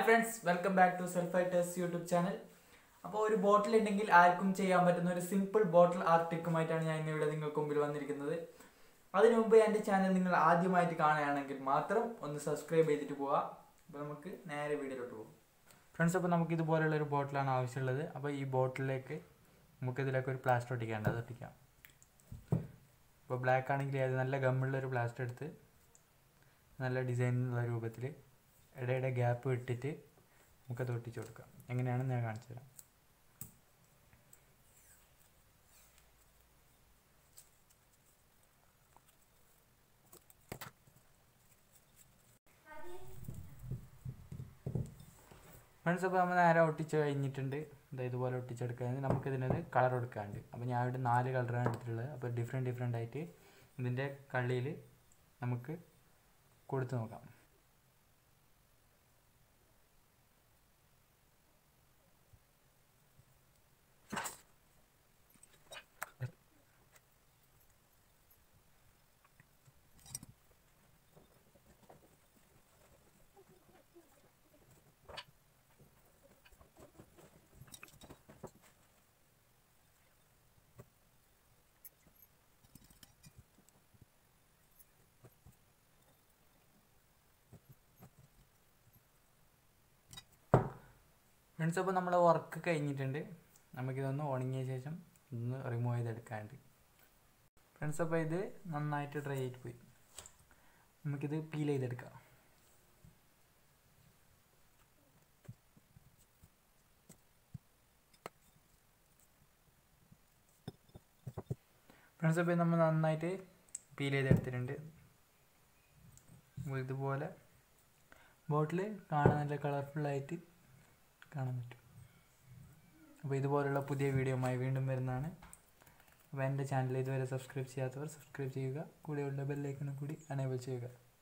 friends welcome back to self fighters YouTube channel അപ്പോൾ ഒരു ബോട്ടിൽ ഉണ്ടെങ്കിൽ ആർക്കും ചെയ്യാൻ പറ്റുന്ന ഒരു സിമ്പിൾ ബോട്ടിൽ ആർട്ട് ടിക്കുമായിട്ടാണ് ഞാൻ ഇന്ന് ഇവിടെ നിങ്ങൾക്ക് മുമ്പിൽ വന്നിരിക്കുന്നത് അതിനു മുമ്പ് എൻ്റെ ചാനൽ നിങ്ങൾ ആദ്യമായിട്ട് കാണുകയാണെങ്കിൽ മാത്രം ഒന്ന് സബ്സ്ക്രൈബ് ചെയ്തിട്ട് പോവാം അപ്പോൾ നമുക്ക് നേരെ വീഡിയോയിലോട്ട് പോകാം ഫ്രണ്ട്സ് അപ്പോൾ നമുക്ക് ഇതുപോലുള്ള ഒരു ബോട്ടിലാണ് ആവശ്യമുള്ളത് അപ്പോൾ ഈ ബോട്ടിലേക്ക് നമുക്ക് ഇതിലേക്ക് ഒരു പ്ലാസ്റ്റർ ഒട്ടിക്കേണ്ടത് അത് ഒട്ടിക്കാം ഇപ്പോൾ ബ്ലാക്ക് ആണെങ്കിൽ അത് നല്ല ഗമ്മുള്ള ഒരു പ്ലാസ്റ്റർ എടുത്ത് നല്ല ഡിസൈനുള്ള രൂപത്തിൽ ഇടയുടെ ഗ്യാപ്പ് ഇട്ടിട്ട് നമുക്കത് ഒട്ടിച്ച് കൊടുക്കാം എങ്ങനെയാണെന്ന് ഞാൻ കാണിച്ചു തരാം ഫ്രണ്ട്സ് അപ്പോൾ നമ്മൾ നേരെ ഒട്ടിച്ച് കഴിഞ്ഞിട്ടുണ്ട് ഇതാ ഇതുപോലെ ഒട്ടിച്ചെടുക്കാൻ നമുക്കിതിനത് കളർ കൊടുക്കാനുണ്ട് അപ്പോൾ ഞാൻ ഇവിടെ നാല് കളറാണ് എടുത്തിട്ടുള്ളത് അപ്പോൾ ഡിഫറെൻറ്റ് ഡിഫറെൻ്റ് ആയിട്ട് ഇതിൻ്റെ കള്ളിയിൽ നമുക്ക് കൊടുത്തു നോക്കാം ഫ്രണ്ട്സ് അപ്പോൾ നമ്മുടെ വർക്ക് കഴിഞ്ഞിട്ടുണ്ട് നമുക്കിതൊന്ന് ഉണങ്ങിയ ശേഷം ഇതൊന്ന് റിമൂവ് ചെയ്തെടുക്കാനുണ്ട് ഫ്രണ്ട്സ് അപ്പോൾ ഇത് നന്നായിട്ട് ഡ്രൈ ആയിട്ട് പോയി നമുക്കിത് പീൽ ചെയ്തെടുക്കാം ഫ്രണ്ട്സ് അപ്പോൾ നമ്മൾ നന്നായിട്ട് പീൽ ചെയ്തെടുത്തിട്ടുണ്ട് അപ്പോൾ ഇതുപോലെ ബോട്ടിൽ കാണാൻ നല്ല കളർഫുള്ളായിട്ട് കാണാൻ പറ്റും അപ്പോൾ ഇതുപോലുള്ള പുതിയ വീഡിയോയുമായി വീണ്ടും വരുന്നതാണ് അപ്പോൾ എൻ്റെ ചാനൽ ഇതുവരെ സബ്സ്ക്രൈബ് ചെയ്യാത്തവർ സബ്സ്ക്രൈബ് ചെയ്യുക കൂടെയുള്ള ബെല്ലൈക്കണും കൂടി അനേബിൾ ചെയ്യുക